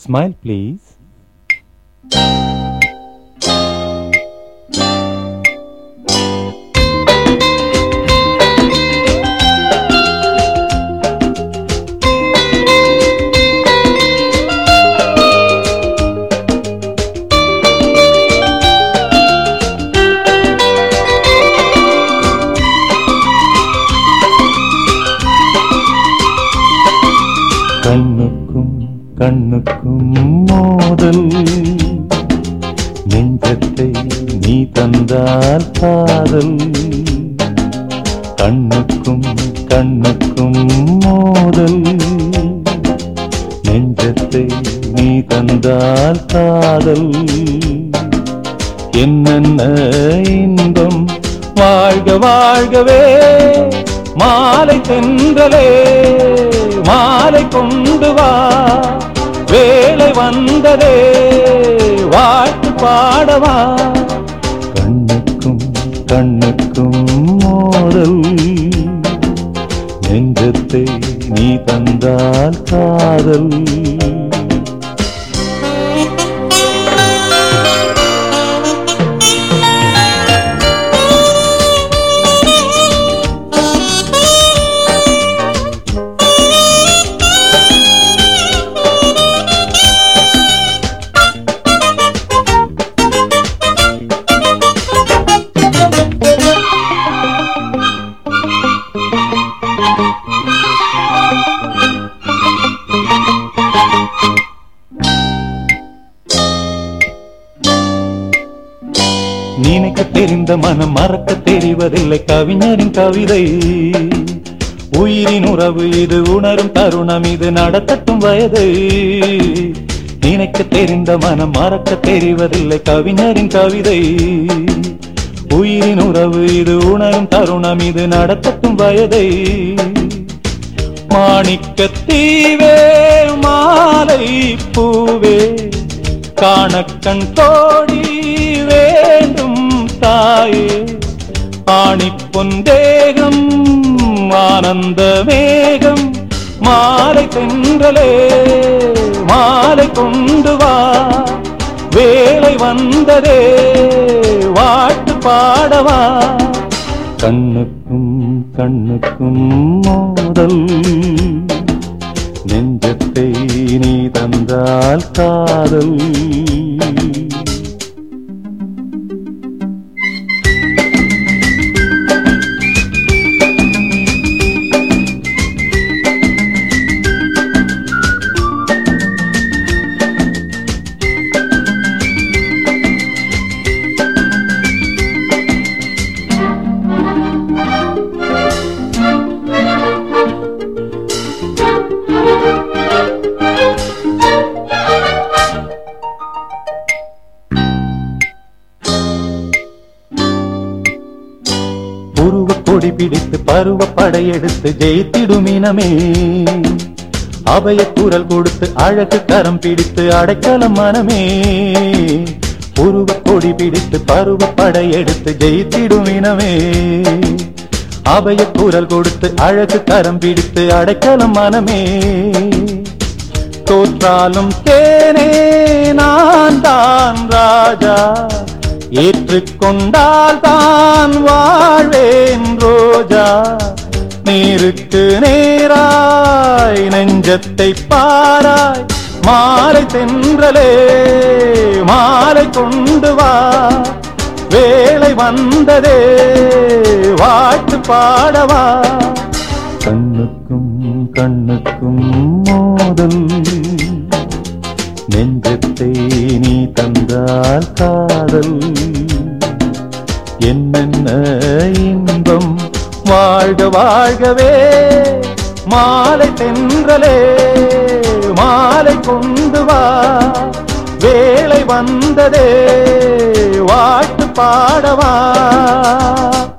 Smile, please. கண்ணுக்கும் கண்ணுக்கும் மோதல் நெஞ்சத்தை நீ தந்தால் காதல் கண்ணுக்கும் கண்ணுக்கும் மோதல் நெஞ்சத்தை நீ தந்தால் காதல் என்னென்ன இன்பம் வாழ்க வாழ்கவே மாலை தென்றலே மாலை கொண்டு வா வேலை வந்ததே வாழ்த்து பாடவா கண்ணுக்கும் கண்ணுக்கும் மோதல் நெஞ்சத்தை நீ தந்தால் காதல் நினைக்க தெரிந்த மனம் மறக்க தெரிவதில்லை கவிஞரின் கவிதை உயிரின் உறவு இது உணரும் தருணம் இது நடத்தட்டும் வயது நினைக்க தெரிந்த மனம் மறக்க தெரிவதில்லை கவிஞரின் கவிதை உயிரின் உறவு இது உணரும் தருணம் இது நடத்தட்டும் வயதை மாணிக்கத் தீவே மாலை பூவே காணக்கண் தோடி வேண்டும் தாயே ஆணிப்பொன் தேகம் ஆனந்த மேகம் மாலை தென்றலே மாலை கொண்டு வா வேலை வந்ததே வாழ்த்து பாடவா கண்ணுக்கும் கண்ணுக்கும் மோதல் நெஞ்சத்தை நீ தந்தால் காதல் உருவ கொடி பிடித்து பருவ படையெடுத்து ஜெயித்திடும் இனமே அபய குரல் கொடுத்து அழகு கரம் பிடித்து அடைக்கலம் மனமே உருவ கொடி பிடித்து பருவ படையெடுத்து ஜெயித்திடும் இனமே அபய குரல் கொடுத்து அழகு கரம் பிடித்து அடைக்கலம் மனமே தோற்றாலும் தேனே நான் தான் ராஜா ஏற்றுக்கொண்டால் தான் வாழ்வேன் ரோஜா நீருக்கு நேராய் நெஞ்சத்தை பாராய் மாலை தென்றலே மாலை கொண்டு வா வேலை வந்ததே வாழ்த்து பாடவா கண்ணுக்கும் கண்ணுக்கும் மோதல் நெஞ்சத்தை நீ தந்தால் காதல் என்னென்ன இன்பம் வாழ்க வாழ்கவே மாலை தென்றலே மாலை கொண்டு வா வேலை வந்ததே வாழ்த்து பாடவா